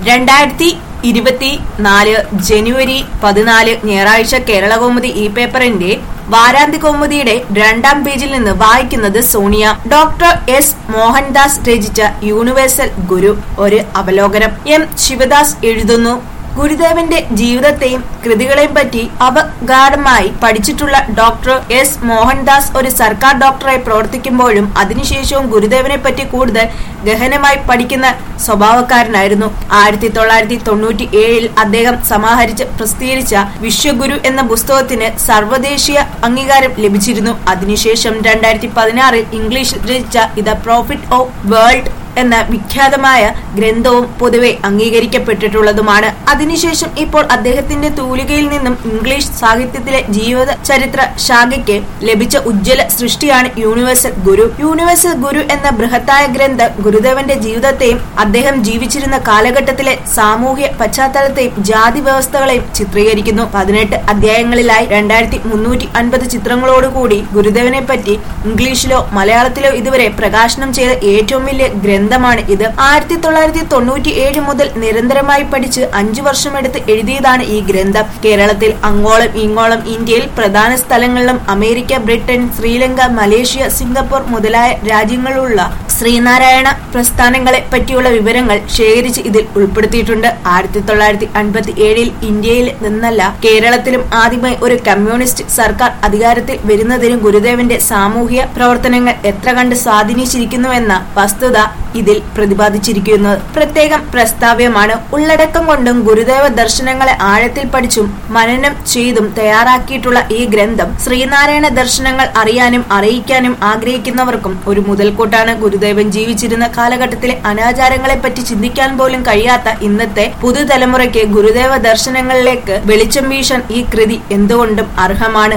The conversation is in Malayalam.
രണ്ടായിരത്തി ഇരുപത്തി നാല് ജനുവരി പതിനാല് ഞായറാഴ്ച കേരളകൗമുദി ഈ പേപ്പറിന്റെ വാരാന്ത്യ കൗമുദിയുടെ രണ്ടാം പേജിൽ നിന്ന് വായിക്കുന്നത് സോണിയ ഡോക്ടർ എസ് മോഹൻദാസ് രചിച്ച യൂണിവേഴ്സൽ ഗുരു ഒരു അവലോകനം എം ശിവദാസ് എഴുതുന്നു ഗുരുദേവന്റെ ജീവിതത്തെയും കൃതികളെയും പറ്റി അപഗാഠമായി പഠിച്ചിട്ടുള്ള ഡോക്ടർ എസ് മോഹൻദാസ് ഒരു സർക്കാർ ഡോക്ടറായി പ്രവർത്തിക്കുമ്പോഴും അതിനുശേഷവും ഗുരുദേവനെ പറ്റി കൂടുതൽ ഗഹനമായി പഠിക്കുന്ന സ്വഭാവക്കാരനായിരുന്നു ആയിരത്തി തൊള്ളായിരത്തി തൊണ്ണൂറ്റി ഏഴിൽ അദ്ദേഹം സമാഹരിച്ച് പ്രസിദ്ധീകരിച്ച വിശ്വഗുരു എന്ന പുസ്തകത്തിന് സർവ്വദേശീയ അംഗീകാരം ലഭിച്ചിരുന്നു അതിനുശേഷം രണ്ടായിരത്തി പതിനാറിൽ ഇംഗ്ലീഷിൽ രചിച്ച ദ പ്രോഫിറ്റ് ഓഫ് വേൾഡ് എന്ന വിഖ്യാതമായ ഗ്രന്ഥവും പൊതുവെ അംഗീകരിക്കപ്പെട്ടിട്ടുള്ളതുമാണ് അതിനുശേഷം ഇപ്പോൾ അദ്ദേഹത്തിന്റെ തൂലികയിൽ നിന്നും ഇംഗ്ലീഷ് സാഹിത്യത്തിലെ ജീവിത ചരിത്ര ശാഖയ്ക്ക് ലഭിച്ച ഉജ്ജ്വല സൃഷ്ടിയാണ് യൂണിവേഴ്സൽ ഗുരു യൂണിവേഴ്സൽ ഗുരു എന്ന ബൃഹത്തായ ഗ്രന്ഥം ഗുരുദേവന്റെ ജീവിതത്തെയും അദ്ദേഹം ജീവിച്ചിരുന്ന കാലഘട്ടത്തിലെ സാമൂഹ്യ പശ്ചാത്തലത്തെയും ജാതി വ്യവസ്ഥകളെയും ചിത്രീകരിക്കുന്നു പതിനെട്ട് അധ്യായങ്ങളിലായി രണ്ടായിരത്തി മുന്നൂറ്റി അൻപത് ചിത്രങ്ങളോടുകൂടി ഗുരുദേവനെ പറ്റി ഇംഗ്ലീഷിലോ മലയാളത്തിലോ ഇതുവരെ പ്രകാശനം ചെയ്ത ഏറ്റവും വലിയ ഗ്രന്ഥമാണ് ഇത് ആയിരത്തി തൊള്ളായിരത്തി തൊണ്ണൂറ്റി ഏഴ് മുതൽ നിരന്തരമായി പഠിച്ച് അഞ്ചു വർഷമെടുത്ത് എഴുതിയതാണ് ഈ ഗ്രന്ഥം കേരളത്തിൽ അങ്ങോളം ഇങ്ങോളം ഇന്ത്യയിൽ പ്രധാന സ്ഥലങ്ങളിലും America Britain Sri Lanka Malaysia Singapore മുതലായ രാജ്യങ്ങളിലുള്ള ശ്രീനാരായണ പ്രസ്ഥാനങ്ങളെ പറ്റിയുള്ള വിവരങ്ങൾ ശേഖരിച്ച് ഇതിൽ ഉൾപ്പെടുത്തിയിട്ടുണ്ട് ആയിരത്തി തൊള്ളായിരത്തി അൻപത്തി ഏഴിൽ ഇന്ത്യയിൽ നിന്നല്ല കേരളത്തിലും ആദ്യമായി ഒരു കമ്മ്യൂണിസ്റ്റ് സർക്കാർ അധികാരത്തിൽ വരുന്നതിന് ഗുരുദേവന്റെ സാമൂഹ്യ പ്രവർത്തനങ്ങൾ എത്ര കണ്ട് സ്വാധീനിച്ചിരിക്കുന്നുവെന്ന വസ്തുത ഇതിൽ പ്രതിപാദിച്ചിരിക്കുന്നത് പ്രത്യേകം പ്രസ്താവ്യമാണ് ഉള്ളടക്കം കൊണ്ടും ഗുരുദേവ ദർശനങ്ങളെ ആഴത്തിൽ പഠിച്ചും മനനം ചെയ്തും തയ്യാറാക്കിയിട്ടുള്ള ഈ ഗ്രന്ഥം ശ്രീനാരായണ ദർശനങ്ങൾ അറിയാനും അറിയിക്കാനും ആഗ്രഹിക്കുന്നവർക്കും ഒരു മുതൽക്കൂട്ടാണ് ഗുരുദേവൻ ജീവിച്ചിരുന്ന കാലഘട്ടത്തിലെ അനാചാരങ്ങളെ പറ്റി ചിന്തിക്കാൻ പോലും കഴിയാത്ത ഇന്നത്തെ പുതുതലമുറയ്ക്ക് ഗുരുദേവ ദർശനങ്ങളിലേക്ക് വെളിച്ചം വീശാൻ ഈ കൃതി എന്തുകൊണ്ടും അർഹമാണ്